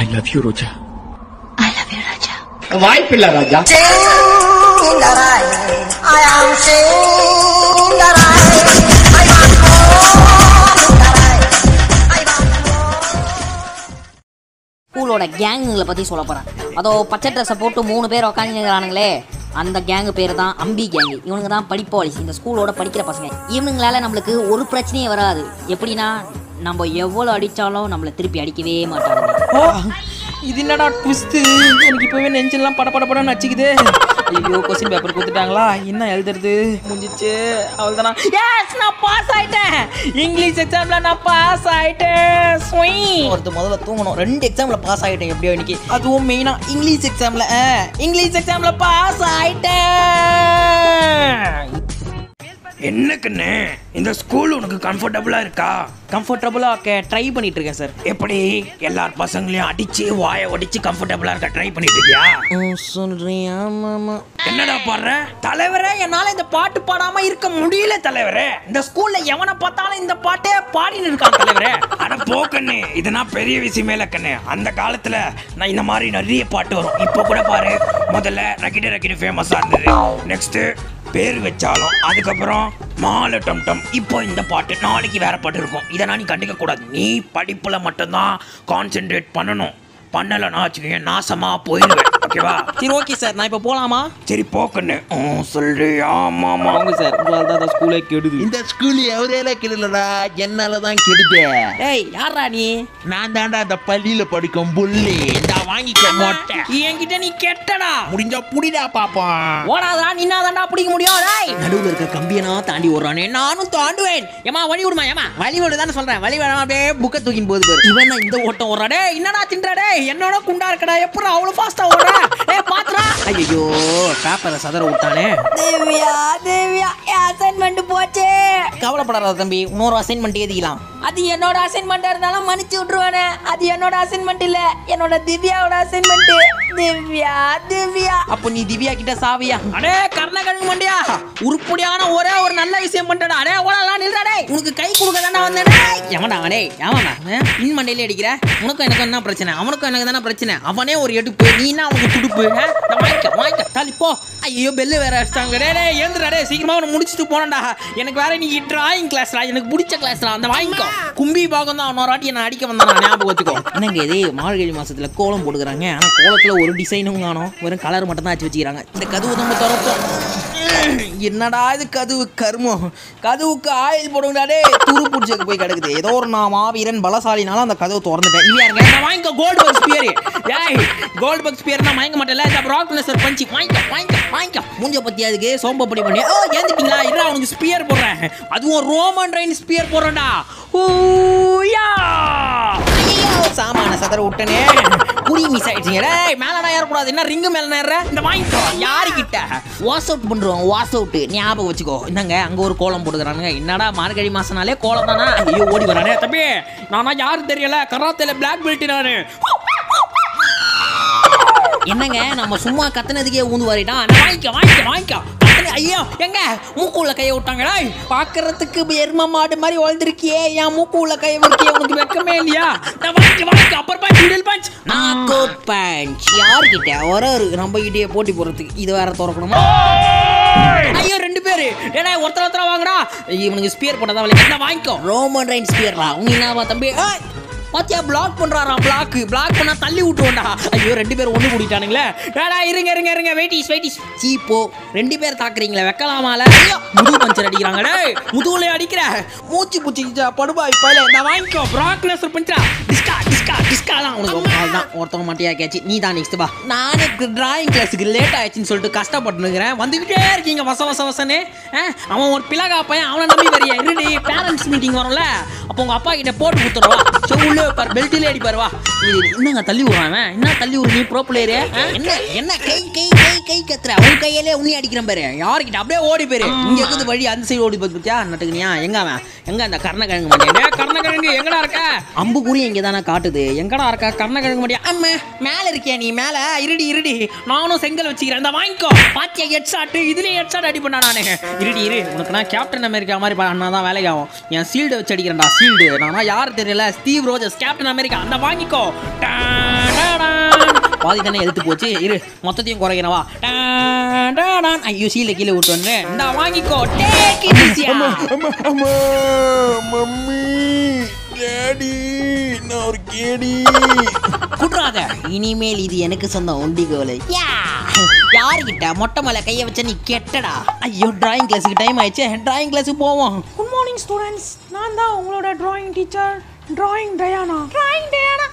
I love you Roja I love you Raja வாய்ப்பில்லை ராஜா ஸ்கூலோட கேங்குங்களை பற்றி சொல்ல போகிறேன் அதோ பச்சை ட்ரெஸ்ஸை போட்டு மூணு பேர் உக்காந்துக்கிறானுங்களே அந்த கேங்கு பேர் தான் அம்பி கேங்கு இவனுங்க தான் படிப்பாளிஸ் இந்த ஸ்கூலோட படிக்கிற பசங்க இவனுங்களால நம்மளுக்கு ஒரு பிரச்சனையே வராது எப்படின்னா நம்ம எவ்வளோ அடித்தாலும் நம்மளை திருப்பி அடிக்கவே மாட்டாங்க ஓ இது என்னடா ட்விஸ்ட்டு எனக்கு இப்போவே நெஞ்செல்லாம் பட பட படன்னு நச்சுக்குது ஐயோ கொஸ்டின் பேப்பர் கொடுத்துட்டாங்களா என்ன எழுதுறது முடிஞ்சிச்சு அவ்வளோதானா எஸ் நான் பாஸ் ஆயிட்டேன் இங்கிலீஷ் எக்ஸாம்ல நான் பாஸ் ஆயிட்டேன் ஸ்வீ ஒருத்தர் முதல்ல தூங்கணும் ரெண்டு எக்ஸாம்ல பாஸ் ஆயிட்டேன் எப்படியோ இன்னைக்கு அதுவும் மெயினா இங்கிலீஷ் எக்ஸாம்ல இங்கிலீஷ் எக்ஸாம்ல பாஸ் ஆயிட்டேன் என்ன கண்ணு இந்த ஸ்கூல் உனக்கு கம்ஃபர்டபுளா இருக்கா கம்ஃபர்டபுளா ஓகே ட்ரை பண்ணிட்டு இருக்கேன் சார் எப்படி எல்லார் பசங்களையும் அடிச்சு வாயை ஒடிச்சு கம்ஃபர்டபுளா இருக்க ட்ரை பண்ணிட்டு இருக்கியா சொல்றேன் ஆமாமா என்னடா பாடுற தலைவரே என்னால இந்த பாட்டு பாடாம இருக்க முடியல தலைவரே இந்த ஸ்கூல்ல எவனை பார்த்தாலும் இந்த பாட்டே பாடின்னு இருக்கான் தலைவரே அட போ கண்ணு இதெல்லாம் பெரிய விஷயமே இல்ல கண்ணு அந்த காலத்துல நான் இந்த மாதிரி நிறைய பாட்டு வரும் இப்போ கூட பாரு முதல்ல ரக்கிட ரக்கிட ஃபேமஸா இருந்தது நெக்ஸ்ட் பேர் வச்சாலும் அதுக்கப்புறம் மாலை டம் டம் இப்போ இந்த பாட்டு நாளைக்கு வேற பாட்டு இருக்கும் இதை நான் நீ கண்டுக்க கூடாது நீ படிப்புல மட்டும்தான் கான்சென்ட்ரேட் பண்ணணும் பண்ணலைன்னா வச்சுக்கோங்க நாசமா போயிடுவேன் ஓகேவா சரி ஓகே சார் நான் இப்போ போலாமா சரி போக்கண்ணு ஓ சொல்றி ஆமாமா வாங்க சார் உங்களால் தான் ஸ்கூலே கெடுது இந்த ஸ்கூல் எவரேல கெடலடா என்னால தான் கெடுது ஏய் யாரா நீ நான் தான்டா அந்த பள்ளியில படிக்கும் புள்ளி இந்த வாங்கிக்க மொட்டை என்கிட்ட நீ கெட்டடா முடிஞ்சா புடிடா பாப்போம் ஓடாதடா நின்னா தான்டா பிடிக்க முடியும் டேய் நடுவுல இருக்க கம்பியனா தாண்டி ஓடுறானே நானும் தாண்டுவேன் ஏமா வழி விடுமா ஏமா வழி விடு தானே சொல்றேன் வழி விடாம அப்படியே புக்க தூக்கின்னு போகுது பாரு இவன் என்ன இந்த ஓட்டம் ஓடுறா டேய் என்னடா தின்றா டேய் என்னோட குண்டா இருக்கடா எப்பறம் அவ்வளவு ஃபாஸ்டா ஓடுற ஏய் பாத்துறா ஐயோ பேப்பரை சதற விட்டானே தேவியா தேவியா அசைன்மெண்ட் போச்சே கவலைப்படாத தம்பி இன்னொரு அசைன்மெண்ட் எழுதிக்கலாம் அது என்னோட அசைன்மெண்ட் இருந்தாலும் மன்னிச்சு விட்டுருவானே அது என்னோட அசைன்மெண்ட் இல்ல என்னோட திவ்யாவோட அசைன்மெண்ட் திவ்யா திவ்யா அப்போ நீ திவ்யா கிட்ட சாவியா அடே கர்ணகன் மண்டியா உருப்படியான ஒரே ஒரு நல்ல விஷயம் பண்ணிட்டடா அடே ஓடலாம் நில்றா டேய் உனக்கு கை கொடுக்க தானே வந்தேன் டேய் எவன்டா அவனே எவன்டா பின் மண்டையில அடிக்கிற உனக்கும் எனக்கு என்ன பிரச்சனை அவனுக்கும் எனக்கு தானே பிரச்சனை அவனே ஒரு எடுப்பு நீ என்ன அவனுக்கு துடுப்பு ஆ? நான் வாங்கிக்க வாங்கிக்க தள்ளி போ ஐயோ பெல்லு வேற அடிச்சிட்டாங்க டே டேய் ஏந்திரா டேய் சீக்கிரமா அவனை முடிச்சுட்டு போனடா எனக்கு வேற நீ டிராயிங் கிளாஸ்டா எனக்கு பிடிச்ச கிளாஸ்டா அந்த வாங்கிக்கோ கும்பி பாகம் தான் அவனோட வாட்டி என்ன அடிக்க வந்தான் ஞாபகம் வச்சுக்கோ என்னங்க இது மார்கழி மாசத்துல கோலம் போட்டுக்கிறாங்க ஆனா கோலத்துல ஒரு டிசைனும் காணும் வெறும் கலர் மட்டும் தான் வச்சு வச்சுக்கிறாங்க இந்த கதவு நம்ம திறப்போம் என்னடா இது கதவு கருமம் கதவுக்கு ஆயில் போடுங்கடா துரு பிடிச்சக்கு போய் கிடக்குது ஏதோ ஒரு நான் மாவீரன் பலசாலினால அந்த கதவு திறந்துட்டேன் இவன் யாருங்க நான் வாங்கிக்கோ கோல்டு பக்ஸ் பியர் ஏய் கோல்டு பக்ஸ் பியர் நான் வாங்க மாட்டேன்ல இந்த ராக் சார் பஞ்சி வாங்கிக்கோ வாங்கிக்கோ வாங்கிக்கோ மூஞ்ச பத்தி அதுக்கு சோம்பப்படி பண்ணி ஓ ஏந்துட்டீங்களா இல்ல உனக்கு ஸ்பியர் போடுறேன் அதுவும் ரோமன் ரெயின் ஸ்பியர் போடுறேன்டா ஊயா ஐயோ சாமான சதற விட்டனே புரி மிஸ் ஆயிடுச்சுங்க டேய் மேலடா ஏறக்கூடாது என்ன ரிங்கு மேல நேர இந்த வாங்கிக்கோ யாருக்கிட்ட வாஷ் அவுட் பண்றோம் வாஷ் அவுட் ஞாபகம் வச்சுக்கோ என்னங்க அங்க ஒரு கோலம் போட்டுக்கிறானுங்க என்னடா மார்கழி மாசனாலே கோலம் தானா ஐயோ ஓடி வரானே தம்பி நானா யாரும் தெரியல கராத்தேல பிளாக் பெல்ட் நானு என்னங்க நம்ம சும்மா கத்துனதுக்கே ஊந்து வாரிட்டான் வாங்கிக்க வாங்கிக்க வாங்கிக்க கத்துன- ஐயோ எங்க மூக்குள்ள கையை விட்டாங்க டேய் பாக்குறதுக்கு எரும மாடு மாதிரி வளர்ந்துருக்கியே என் மூக்குள்ள கையை வைக்கிய உனக்கு வெக்கமே இல்லையா நான் வாங்கிக்க வாங்கிக்க அப்பர் பஞ்ச் மிடில் பஞ்ச் நாக்கு பஞ்ச் யார்கிட்ட ஒரு ஒரு நம்ம கிட்டே போட்டி போடுறதுக்கு இது வேற திறக்கணுமா ஐயோ ரெண்டு பேரு ஏடா ஒருத்தர் ஒருத்தர வாங்கடா இவனுக்கு ஸ்பியர் போட்டதா வலி என்ன வாங்கிக்கோ ரோமன் ரைன் ஸ்பியர்ரா உங்க என்னவா தம்பி ஏய், பாத்தியா பிளாக் பண்றாராம் பிளாக் பிளாக் பண்ணா தள்ளி விட்டுருவோம்டா ஐயோ ரெண்டு பேரும் ஒண்ணு கூட்டிட்டானுங்களே டேடா இருங்க இருங்க இருங்க வெயிட்டிஸ் வெயிட்டிஸ் சீப்போ ரெண்டு பேர் தாக்குறீங்களே வைக்கலாமால ஐயோ முதுகு பஞ்சர் அடிக்கிறாங்க டேய் முதுகுல அடிக்கிற மூச்சு பூச்சி படுபா இப்ப நான் வாங்கிக்கோ பிராக்னஸ் பஞ்சா டிஸ்கா டிஸ்கா டிஸ்காலாம் உனக்கு தான் ஒருத்தவங்க மாட்டியா கேச்சு நீ தான் நெக்ஸ்ட் பா நானே டிராயிங் கிளாஸுக்கு லேட் ஆயிடுச்சுன்னு சொல்லிட்டு கஷ்டப்பட்டுனுக்கிறேன் வந்துகிட்டே இருக்கீங்க வச வச வசனே ஆ, அவன் ஒரு பிளகா பையன் அவனை நம்பி வரையா இருடி பேரண்ட்ஸ் மீட்டிங் வரும்ல அப்போ உங்க அப்பா கிட்ட போட்டு கொடுத்துருவா செவ்வுள்ள பார் பெல்ட்டிலே அடிப்பார் வா இது என்னங்க தள்ளி விடுறான் அவன்? என்ன தள்ளி விடு நீ ப்ரோ பிளேயரு என்ன என்ன கை கை கை கை கத்துற உன் கையிலே உன்னி அடிக்கிறேன் பாரு யார்கிட்ட அப்படியே ஓடி போயிரு இங்க இருக்குது வழி அந்த சைடு ஓடி போயிருக்கியா நட்டுக்குனியா எங்க அவன் எங்க அந்த கர்ணக்கிழங்கு மாட்டேன் கர்ணக்கிழங்கு எங்கடா இருக்க அம்பு குறி இங்க தானே காட்டுது எங்கடா இருக்க கர்ணக்கிழங்கு மாட்டியா அம்மா மேல இருக்கியா நீ மேல இருடி இருடி நானும் செங்கல் வச்சுக்கிறேன் இந்த வாங்கிக்கோ பாத்தியா ஹெட் ஷாட் இதுலயும் ஹெட் ஷாட் அடிப்பேன் நானு இருடி இரு உனக்கு நான் கேப்டன் அமெரிக்கா மாதிரி பண்ணா தான் வேலைக்கு ஆகும் என் சீல்டு வச்சு அடிக்கிறேன்டா சீல்டு நானா யார் தெரியல ஸ்டீவ் ரோஜர்ஸ் கேப்டன் அமெரிக்கா அந்த வாங்கிக்கோ டா, டா, பாதி தானே எழுத்து போச்சு இரு மொத்தத்தையும் குறைக்கிறவா டான், டான், டான். ஐயோ சீல கீழே விட்டு வந்து இந்தா வாங்கிக்கோ Take it easy. அம்மா அம்மா மம்மி டாடி நான் ஒரு கேடி குட்றாத இனிமேல் இது எனக்கு சொந்தம் ஒண்டிகோலை யா யாருக்கிட்ட மொட்டை மேல கைய வச்ச நீ கெட்டடா ஐயோ டிராயிங் கிளாஸுக்கு டைம் ஆயிடுச்சு டிராயிங் கிளாஸுக்கு போவோம் குட் மார்னிங் ஸ்டூடெண்ட்ஸ் நான் தான் உங்களோட drawing teacher drawing Diana drawing Diana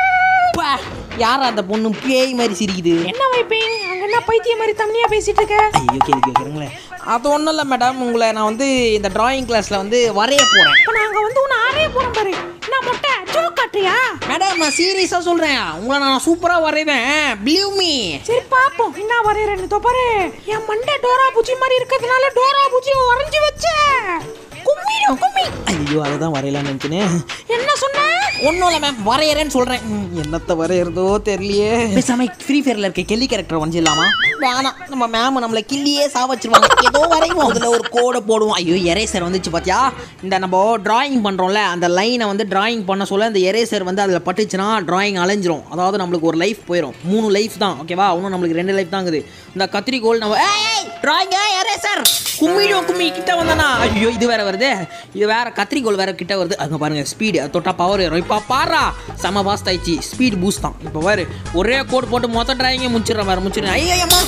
பா, யாரா அந்த பொண்ணு பேய் மாதிரி சிரிக்குது என்ன வைப்பீங்க அங்க என்ன பைத்தியம் மாதிரி தமிழியா பேசிட்டு இருக்க ஐயோ கேள்வி கேட்குறீங்களே அது ஒன்றும் இல்லை மேடம் உங்களை நான் வந்து இந்த டிராயிங் கிளாஸில் வந்து வரைய போகிறேன் இப்போ நாங்க வந்து உன்னை ஆரே போறோம் பாரு என்ன மொட்டை ஜோக் காட்டுறியா மேடம் நான் சீரியஸாக சொல்கிறேன் உங்களை நான் சூப்பராக வரைவேன் பிலீவ் மீ சரி பாப்போம் என்ன வரையறேன்னு தோ பாரு என் மண்டை டோரா பூச்சி மாதிரி இருக்கிறதுனால டோரா பூச்சியை வரைஞ்சு வச்ச கும்மிடும் கும்மி ஐயோ அதை தான் வரையலாம்னு நினச்சினே என்ன சொன்ன ஒன்றும் இல்லை மேம் வரையறேன்னு சொல்கிறேன் என்னத்தை வரையறதோ தெரியலையே பேசாம ஃப்ரீ ஃபயரில் இருக்க கெல்லி கேரக்டர் வரைஞ்சிடலாமா வேணாம் நம்ம மேம் நம்மளை கிள்ளியே சாவச்சிருவாங்க ஏதோ வரைவோம் அதில் ஒரு கோடை போடுவோம் ஐயோ எரேசர் வந்துச்சு பார்த்தியா இந்த நம்ம டிராயிங் பண்ணுறோம்ல அந்த லைனை வந்து டிராயிங் பண்ண சொல்ல அந்த எரேசர் வந்து அதில் பட்டுச்சுன்னா டிராயிங் அலைஞ்சிரும் அதாவது நம்மளுக்கு ஒரு லைஃப் போயிடும் மூணு லைஃப் தான் ஓகேவா இன்னும் நம்மளுக்கு ரெண்டு லைஃப் தான் இருக்குது இந்த கத்திரிக்கோள் நம்ம டிராயிங்க எரேசர் கும்மிடும் கும்மி கிட்ட வந்தானா ஐயோ இது வேற வருது இது வேற கத்திரிக்கோள் வேற கிட்ட வருது அங்க பாருங்க ஸ்பீடு தொட்டா பவர் ஏறும் இப்போ பாரா செம பாஸ்ட் ஆயிடுச்சு ஸ்பீட் பூஸ்ட் தான் இப்போ பாரு ஒரே கோட் போட்டு மொத்த டிராயிங்க முடிச்சிடுறேன் வேற முடிச்சிடுறேன் ஐயம்மா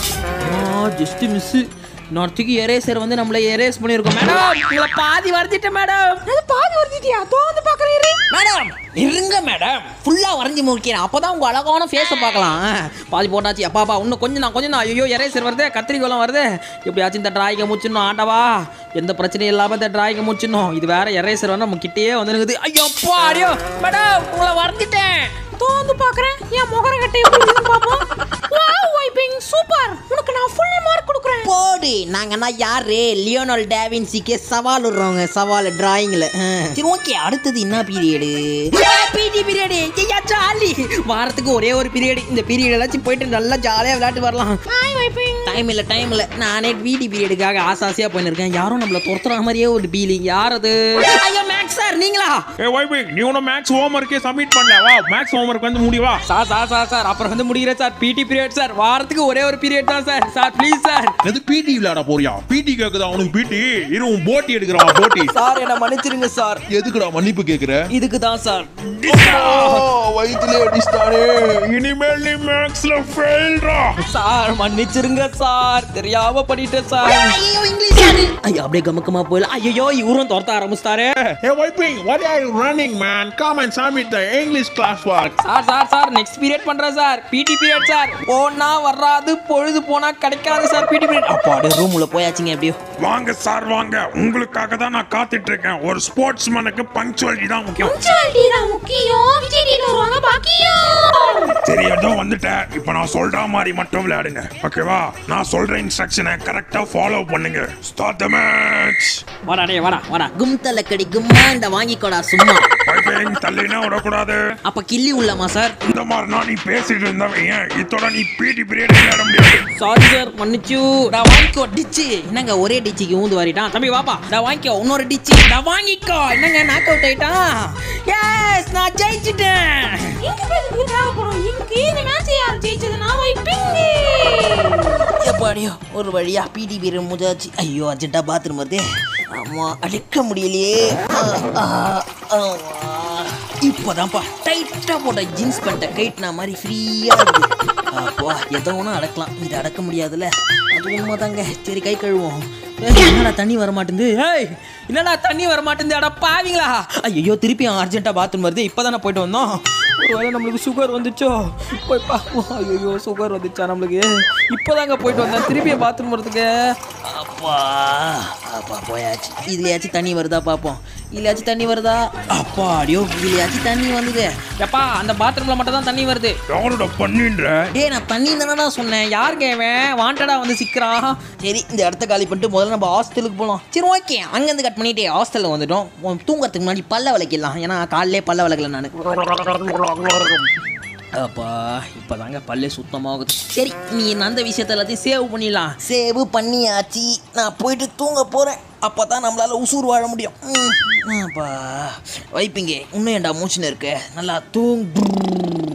ஜஸ்ட் மிஸ் இன்னொருத்துக்கு எரேசர் வந்து நம்மள எரேஸ் பண்ணியிருக்கோம் மேடம் உங்களை பாதி வரைஞ்சிட்டேன் மேடம் அது பாதி வரைஞ்சிட்டியா தோ வந்து பாக்குறீரு மேடம் இருங்க மேடம் ஃபுல்லாக வரைஞ்சி முடிக்கிறேன் அப்போ தான் உங்கள் அழகான ஃபேஸை பார்க்கலாம் பாதி போட்டாச்சு அப்பாப்பா இன்னும் கொஞ்சம் தான் கொஞ்சம் தான் ஐயோ எரேசர் வருது கத்திரிக்கோலம் வருது எப்படியாச்சும் இந்த டிராயிங்கை முடிச்சிடணும் ஆண்டவா எந்த பிரச்சனையும் இல்லாமல் இந்த டிராயிங்கை முடிச்சிடணும் இது வேற எரேசர் வந்து நம்ம கிட்டேயே வந்துருக்குது ஐயோ அப்பா அடியோ மேடம் உங்களை வரைஞ்சிட்டேன் தோ வந்து பாக்குறேன் என் முகர கட்டை எப்படி இருக்குன்னு பாப்போம் வாவ் வைப்பிங் சூப்பர் உனக்கு நான் ஃபுல் மார்க் கொடுக்குறேன் போடு நாங்கன்னா யாரு லியோனல் டேவின்சிக்கு சவால் விடுறவங்க சவால் டிராயிங்ல சரி ஓகே அடுத்தது என்ன பீரியடு பிடி பீரியடு ஐயா ஜாலி வாரத்துக்கு ஒரே ஒரு பீரியடு இந்த பீரியட் எல்லாச்சும் போயிட்டு நல்லா ஜாலியாக விளையாட்டு வரலாம் ஹாய் வைப்பிங் டைம் இல்லை டைம் இல்லை நானே வீடி பீரியடுக்காக ஆசை ஆசையாக போயின்னு இருக்கேன் யாரும் நம்மள துரத்துற மாதிரியே ஒரு ஃபீலிங் யார் அது ஐயோ மேக்ஸ் சார் நீங்களா ஏ வைபிக் நீ உன மேக்ஸ் ஹோம்ஒர்க்கே சப்மிட் பண்ணல வா மேக்ஸ் ஹோம்ஒர்க் வந்து முடிவா சார் சார் சார் சார் அப்புறம் வந்து முடிகிறேன் சார் பிடி பீரியட் சார் வாரத்துக்கு ஒரே ஒரு பீரியட் தான் சார் சார் ப்ளீஸ் சார் எது பிடி விளையாட போறியா பிடி கேக்குதா உனக்கு பிடி இரு உன் போட்டி எடுக்கிறான் போட்டி சார் என்ன மன்னிச்சிருங்க சார் எதுக்குடா மன்னிப்பு கேக்குற இதுக்கு தான் சார் வயிற்றுல அடிச்சிட்டானே இனிமேல் நீ மேக்ஸ்ல ஃபெயில்டா சார் மன்னிச்சிருங்க சார் தெரியாம பண்ணிட்டேன் சார் ஐயோ இங்கிலீஷ் ஐயோ அப்படியே கமக்கமா போயில ஐயோ இவரும் துரத்த ஆரம்பிச்சிட்டாரு Hey Wiping, what are you running man? Come and submit the English classwork. Sir sir sir next period பண்றேன் சார் பிடி பீரியட் சார் போனா வராது பொழுது போனா கிடைக்காது சார் பிடி பீரியட் அப்பா அப்படியே ரூம் உள்ள போயாச்சுங்க எப்படியோ வாங்க சார் வாங்க உங்களுக்காக தான் நான் காத்துட்டு இருக்கேன் ஒரு ஸ்போர்ட்ஸ்மேனுக்கு பங்க்சுவாலிட்டி தான் முக்கியம் பங்க்சுவாலிட்டி தான் முக்கியம் விஜய் டிவி வருவாங்க பாக்கியம் சரி ஏதோ வந்துட்டேன் இப்போ நான் சொல்ற மாதிரி மட்டும் விளையாடுங்க ஓகேவா நான் சொல்ற இன்ஸ்ட்ரக்ஷனை கரெக்டா ஃபாலோ பண்ணுங்க ஸ்டார்ட் த மேட்ச் வாடா டேய் வாடா வாடா கும் தலக்கடி கும்மா இந்த வாங்கிக்கோடா சும்மா பைபிங் தள்ளினா விடக்கூடாது அப்ப கிள்ளி உள்ளமா சார் இந்த மாதிரி நான் நீ பேசிட்டு இருந்தவன் ஏன் இத்தோட நீ பிடி பீரியட் விளையாட முடியாது சாரி சார் மன்னிச்சு நான் வாங்கிக்கோ டிச்சு என்னங்க ஒரே டிச்சுக்கு ஊந்து வாரிட்டான் தம்பி வாப்பா நான் வாங்கிக்கோ இன்னொரு டிச்சு நான் வாங்கிக்கோ என்னங்க நாக் அவுட் ஆயிட்டான் எஸ் நான் ஜெயிச்சிட்டேன் இங்க போய் இதுக்கு தேவைப்படும் இங்க இந்த மேட்ச் யார் ஜெயிச்சதுன்னா வைப்பிங் எப்பாடியோ ஒரு வழியா பிடி பீரியட் முதாச்சு ஐயோ அர்ஜென்ட்டா பாத்ரூம் வருதே ஆமா அடிக்க முடியலையே ஆ, ஆ, ஆமா. இப்போதான்ப்பா டைட்டா போட்ட ஜீன்ஸ் பேண்ட்டை கைட்டின மாதிரி ஃப்ரீயா இருக்கு அப்பா எதோ ஒன்றும் அடக்கலாம் இது அடக்க முடியாதுல்ல அது உண்மைதாங்க சரி கை கழுவோம் ஏய், என்னடா தண்ணி வர மாட்டேங்குது ஏய் என்னடா தண்ணி வர மாட்டேங்குது அட பாவீங்களா ஐயோ திருப்பி அர்ஜென்ட்டா பாத்ரூம் வருது இப்போதானே போயிட்டு வந்தோம் ஒருவேளை நம்மளுக்கு சுகர் வந்துச்சோ போய் பார்ப்போம் ஐயோ சுகர் வந்துச்சா நம்மளுக்கு இப்போதாங்க போயிட்டு வந்தேன் திருப்பி பாத்ரூம் வரதுக்கு அப்பா அப்பா போயாச்சு இதுலயாச்சும் தண்ணி வருதா பார்ப்போம் இதுலயாச்சும் தண்ணி வருதா அப்பாடியோ இதுலயாச்சும் தண்ணி வந்தது எப்பா அந்த பாத்ரூம்ல மட்டும் தான் தண்ணி வருது யாரோட பண்ணின்ற டேய் நான் தண்ணி தானடா சொன்னேன் யாருங்க இவன் வாண்டடா வந்து சிக்கிறான் சரி இந்த இடத்த காலி பண்ணிட்டு முதல்ல நம்ம ஹாஸ்டலுக்கு போகலாம் சரி ஓகே அங்கேருந்து கட் பண்ணிட்டு ஹாஸ்டலில் வந்துட்டோம் உன் தூங்கறதுக்கு முன்னாடி பல்ல விளக்கிடலாம் ஏன்னா காலையிலே பல்ல விளக்கல நான் அப்பா இப்போதாங்க பல்லே சுத்தமாகுது சரி நீ அந்த விஷயத்த எல்லாத்தையும் சேவ் பண்ணிடலாம் சேவு பண்ணியாச்சு நான் போயிட்டு தூங்க போறேன் அப்பதான் நம்மளால உசூர் வாழ முடியும் ம், அப்பா வைப்பிங்க இன்னும் ஏன்டா மூச்சுன்னு இருக்கு நல்லா தூங்கு